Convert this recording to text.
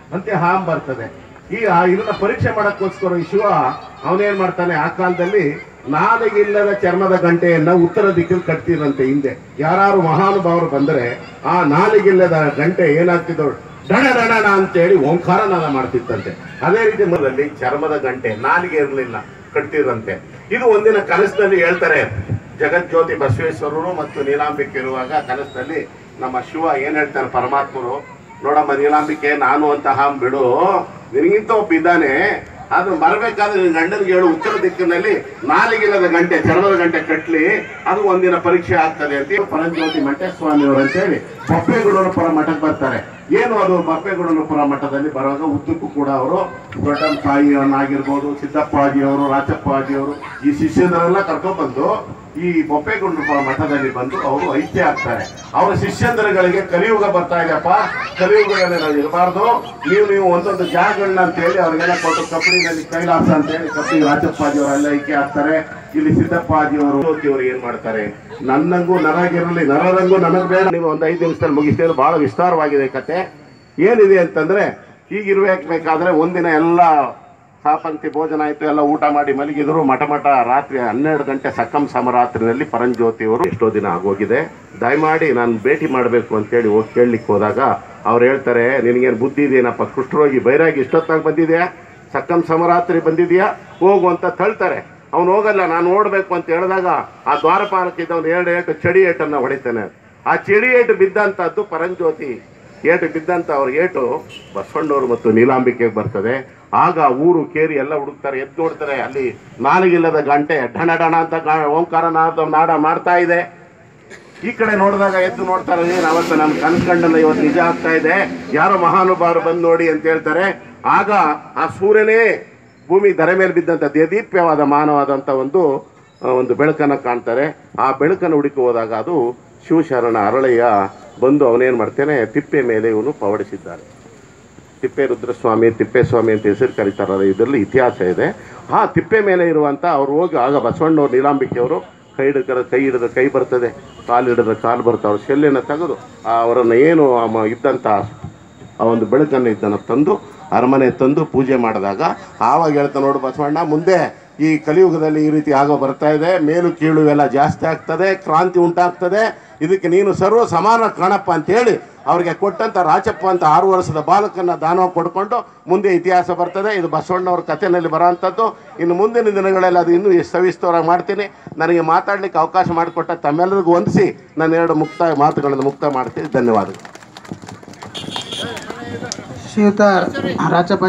ಅಂತೆ ಹಾಂ ಬರ್ತದೆ ಈಗ ಇದನ್ನ ಪರೀಕ್ಷೆ ಮಾಡಕ್ಕೋಸ್ಕರ ಈ ಶಿವ ಅವನೇನ್ ಮಾಡ್ತಾನೆ ಆ ಕಾಲದಲ್ಲಿ ನಾಲಿಗಿಲ್ಲದ ಚರ್ಮದ ಗಂಟೆಯನ್ನ ಉತ್ತರ ದಿಕ್ಕಲ್ಲಿ ಕಟ್ತಿರಂತೆ ಹಿಂದೆ ಯಾರು ಮಹಾನುಭಾವರು ಬಂದರೆ ಆ ನಾಲಿಗಿಲ್ಲದ ಗಂಟೆ ಏನಾಗ್ತಿದ್ದವು ಡಣ ಡಣ ಅಂತೇಳಿ ಓಂಕಾರನಾದ ಮಾಡ್ತಿತ್ತಂತೆ ಅದೇ ರೀತಿ ಮೊದಲಲ್ಲಿ ಚರ್ಮದ ಗಂಟೆ ನಾಲಿಗೆ ಇರಲಿಲ್ಲ ಕಟ್ತಿರಂತೆ ಇದು ಒಂದಿನ ಕನಸಿನಲ್ಲಿ ಹೇಳ್ತಾರೆ ಜಗಜ್ಯೋತಿ ಬಸವೇಶ್ವರರು ಮತ್ತು ನೀಲಾಂಬಿಕೆ ಇರುವಾಗ ಕನಸಿನಲ್ಲಿ ನಮ್ಮ ಶಿವ ಏನ್ ಹೇಳ್ತಾರೆ ಪರಮಾತ್ಮರು ನೋಡಮ್ಮ ನೀಲಾಂಬಿಕೆ ನಾನು ಅಂತ ಹಾಂ ಬಿಡು ನಿನಗಿಂತ ಒಬ್ಬ ಇದ್ದಾನೆ ಅದು ಬರಬೇಕಾದ್ರೆ ನಿನ್ ಗಂಡನಿಗೆ ಹೇಳು ಉತ್ತರ ದಿಕ್ಕಿನಲ್ಲಿ ನಾಲಿಗಿಲ್ಲದ ಗಂಟೆ ಚರ್ಮದ ಗಂಟೆ ಕಟ್ಲಿ ಅದು ಒಂದಿನ ಪರೀಕ್ಷೆ ಆಗ್ತದೆ ಅಂತ ಪರಂಜ್ಯೋತಿ ಮಂಟೇಸ್ವಾಮಿ ಅವರು ಅಂತೇಳಿ ಬೊಪ್ಪೆಗೂಡೂರುಪುರ ಮಠಕ್ಕೆ ಬರ್ತಾರೆ ಏನು ಅದು ಬೊಪ್ಪೆಗೂಡೂರುಪುರ ಮಠದಲ್ಲಿ ಬರುವಾಗ ಉದ್ದಕ್ಕೂ ಕೂಡ ಅವರು ದೊಡ್ಡ ತಾಯಿಯವನ್ನಾಗಿರ್ಬೋದು ಸಿದ್ದಪ್ಪಾಜಿಯವರು ರಾಚಪ್ಪಾಜಿಯವರು ಈ ಶಿಷ್ಯಂದರೆಲ್ಲ ಕರ್ಕೊಂಡ್ಬಂದು ಈ ಬೊಪ್ಪೆಗುಂಡ್ರಪುರ ಮಠದಲ್ಲಿ ಬಂದು ಅವರು ಐಕ್ಯ ಆಗ್ತಾರೆ ಅವರ ಶಿಷ್ಯಂದರಗಳಿಗೆ ಕಲಿಯುಗ ಬರ್ತಾ ಇದೆಯಪ್ಪ ಕಲಿಯುಗದಲ್ಲಿ ನಾವು ಇರಬಾರ್ದು ನೀವು ನೀವು ಒಂದೊಂದು ಜಾಗಗಳನ್ನ ಅಂತ ಹೇಳಿ ಅವ್ರಿಗೆಲ್ಲ ಕೊಟ್ಟು ಕಪ್ಪಡಿನಲ್ಲಿ ಕೈಲಾಸ ಅಂತ ಹೇಳಿ ಕಪ್ಪಡಿ ರಾಜಪ್ಪಾಜಿ ಅವರೆಲ್ಲ ಐಕ್ಯ ಆಗ್ತಾರೆ ಇಲ್ಲಿ ಸಿದ್ದಪ್ಪಾಜಿಯವರು ಅವರು ಏನ್ ಮಾಡ್ತಾರೆ ನನ್ನಂಗೂ ನರಗಿರಲಿ ನರರಂಗೂ ನನಗ್ ಬೇಡ ನೀವು ಒಂದು ಐದು ನಿಮಿಷದಲ್ಲಿ ಮುಗಿಸ್ತೇವೆ ಬಹಳ ವಿಸ್ತಾರವಾಗಿದೆ ಕತೆ ಏನಿದೆ ಅಂತಂದ್ರೆ ಹೀಗಿರ್ಬೇಕಾದ್ರೆ ಒಂದಿನ ಎಲ್ಲ ಸಾಪಂಕ್ತಿ ಭೋಜನ ಆಯ್ತು ಎಲ್ಲ ಊಟ ಮಾಡಿ ಮಲಗಿದ್ರು ಮಠ ಮಠ ರಾತ್ರಿ ಹನ್ನೆರಡು ಗಂಟೆ ಸಕ್ಕಂ ಸಮರಾತ್ರಿನಲ್ಲಿ ಪರಂಜ್ಯೋತಿಯವರು ಎಷ್ಟೋ ದಿನ ಆಗೋಗಿದೆ ದಯಮಾಡಿ ನಾನು ಭೇಟಿ ಮಾಡಬೇಕು ಅಂತೇಳಿ ಹೋಗಿ ಕೇಳಲಿಕ್ಕೆ ಹೋದಾಗ ಅವ್ರು ಹೇಳ್ತಾರೆ ನಿನಗೇನು ಬುದ್ಧಿ ಇದೆಯೇನಪ್ಪ ಕುಷ್ಠರೋಗಿ ಬೈರಾಗಿ ಇಷ್ಟೊತ್ತಾಗಿ ಬಂದಿದೆಯಾ ಸಕ್ಕಂ ಸಮರಾತ್ರಿ ಬಂದಿದೆಯಾ ಹೋಗು ಅಂತ ತಳ್ತಾರೆ ಅವ್ನು ಹೋಗಲ್ಲ ನಾನು ನೋಡ್ಬೇಕು ಅಂತ ಹೇಳಿದಾಗ ಆ ದ್ವಾರಪಾಲಕ್ಕಿದ್ದ ಒಂದು ಎರಡು ಏಟು ಚಡಿ ಏಟನ್ನ ಹೊಡಿತಾನೆ ಆ ಚಡಿ ಏಟು ಬಿದ್ದಂಥದ್ದು ಪರಂಜ್ಯೋತಿ ಏಟು ಬಿದ್ದಂತ ಅವ್ರ ಏಟು ಬಸವಣ್ಣವರು ಮತ್ತು ನೀಲಾಂಬಿಕೆಗೆ ಬರ್ತದೆ ಆಗ ಊರು ಕೇರಿ ಎಲ್ಲ ಹುಡುಕ್ತಾರೆ ಎದ್ದು ನೋಡ್ತಾರೆ ಅಲ್ಲಿ ನಾಲಿಗಿಲ್ಲದ ಗಂಟೆ ಢಣ ಢಣ ಅಂತ ಗಾ- ಓಂಕಾರ ನಾದ ನಾಡ ಮಾಡ್ತಾ ಇದೆ ಈ ಕಡೆ ನೋಡಿದಾಗ ಎದ್ದು ನೋಡ್ತಾರೆ ಏನು ಅವತ್ತು ನಮ್ಮ ಕನ್ಕಂಡಲ್ಲ ಇವತ್ತು ನಿಜ ಆಗ್ತಾ ಇದೆ ಯಾರೋ ಮಹಾನುಭಾವರು ಬಂದು ನೋಡಿ ಅಂತ ಹೇಳ್ತಾರೆ ಆಗ ಆ ಸೂರ್ಯನೇ ಭೂಮಿ ಧರೆ ಮೇಲೆ ಬಿದ್ದಂಥ ದೇದೀಪ್ಯವಾದ ಮಾನವಾದಂಥ ಒಂದು ಆ, ಒಂದು ಬೆಳಕನ್ನು ಕಾಣ್ತಾರೆ ಆ ಬೆಳಕನ್ನು ಹುಡುಕಿ ಹೋದಾಗ ಅದು ಶಿವಶರಣ ಅರಳಯ್ಯ ಬಂದು ಅವನೇನು ಮಾಡ್ತೇನೆ ತಿಪ್ಪೆ ಮೇಲೆ ಇವನು ಪವಡಿಸಿದ್ದಾರೆ ತಿಪ್ಪೆ ರುದ್ರಸ್ವಾಮಿ ತಿಪ್ಪೇಸ್ವಾಮಿ ಅಂತ ಹೆಸರು ಕರೀತಾರಲ್ಲ ಇದರಲ್ಲಿ ಇತಿಹಾಸ ಇದೆ ಆ ತಿಪ್ಪೆ ಮೇಲೆ ಇರುವಂಥ ಅವ್ರು ಹೋಗಿ ಆಗ ಬಸವಣ್ಣವ್ರು ನೀಲಾಂಬಿಕೆಯವರು ಕೈ ಹಿಡಿದ ಕೈ ಹಿಡಿದ ಕೈ ಬರ್ತದೆ ಕಾಲು ಹಿಡಿದ ಕಾಲು ಬರ್ತದೆ ಅವ್ರ ಶೆಲ್ಲೆನ ತೆಗೆದು ಆ ಅವರನ್ನು ಏನು ಆ ಮ- ಇದ್ದಂಥ ಆ ಒಂದು ಬೆಳಕನ್ನು ಇದನ್ನು ತಂದು ಅರಮನೆ ತಂದು ಪೂಜೆ ಮಾಡಿದಾಗ ಆವಾಗ ಹೇಳ್ತಾ ನೋಡು ಬಸವಣ್ಣ ಮುಂದೆ ಈ ಕಲಿಯುಗದಲ್ಲಿ ಈ ರೀತಿ ಆಗೋ ಬರ್ತಾ ಇದೆ ಮೇಲು ಕೀಳು ಎಲ್ಲ ಜಾಸ್ತಿ ಆಗ್ತದೆ ಕ್ರಾಂತಿ ಉಂಟಾಗ್ತದೆ ಇದಕ್ಕೆ ನೀನು ಸರ್ವ ಸಮಾನ ಕಾಣಪ್ಪ ಅಂತೇಳಿ ಅವ್ರಿಗೆ ಕೊಟ್ಟಂತ ರಾಚಪ್ಪ ಅಂತ ಆರು ವರ್ಷದ ಬಾಲಕನ್ನ ದಾನ ಕೊಡ್ಕೊಂಡು ಮುಂದೆ ಇತಿಹಾಸ ಬರ್ತದೆ ಇದು ಬಸವಣ್ಣವ್ರ ಕಥೆನಲ್ಲಿ ಬರೋವಂಥದ್ದು ಇನ್ನು ಮುಂದಿನ ದಿನಗಳಲ್ಲಿ ಅದು ಇನ್ನೂ ಎಷ್ಟು ಸವಿಸ್ತರವಾಗಿ ಮಾಡ್ತೀನಿ ನನಗೆ ಮಾತಾಡ್ಲಿಕ್ಕೆ ಅವಕಾಶ ಮಾಡಿಕೊಟ್ಟ ತಮ್ಮೆಲ್ಲರಿಗೂ ವಂದಿಸಿ ನಾನು ಎರಡು ಮುಕ್ತಾಯ ಮಾತುಗಳನ್ನು ಮುಕ್ತ ಮಾಡ್ತೀನಿ ಧನ್ಯವಾದಗಳು ಶ್ರೀಯುತ ರಾಚಪ್ಪ